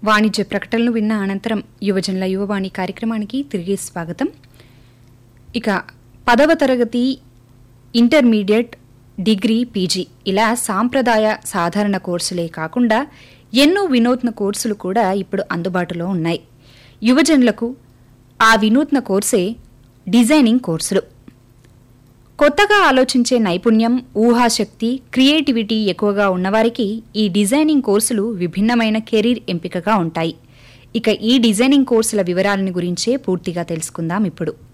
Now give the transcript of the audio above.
వాణిజ్య ప్రకటనలు విన్న అనంతరం యువజనుల యువవాణి కార్యక్రమానికి తిరిగి స్వాగతం ఇక పదవ తరగతి ఇంటర్మీడియట్ డిగ్రీ పీజీ ఇలా సాంప్రదాయ సాధారణ కోర్సులే కాకుండా ఎన్నో వినూత్న కోర్సులు కూడా ఇప్పుడు అందుబాటులో ఉన్నాయి యువజనులకు ఆ వినూత్న కోర్సే డిజైనింగ్ కోర్సులు కొత్తగా ఆలోచించే నైపుణ్యం ఊహాశక్తి క్రియేటివిటీ ఎక్కువగా ఉన్నవారికి ఈ డిజైనింగ్ కోర్సులు విభిన్నమైన కెరీర్ ఎంపికగా ఉంటాయి ఇక ఈ డిజైనింగ్ కోర్సుల వివరాలని గురించే పూర్తిగా తెలుసుకుందాం ఇప్పుడు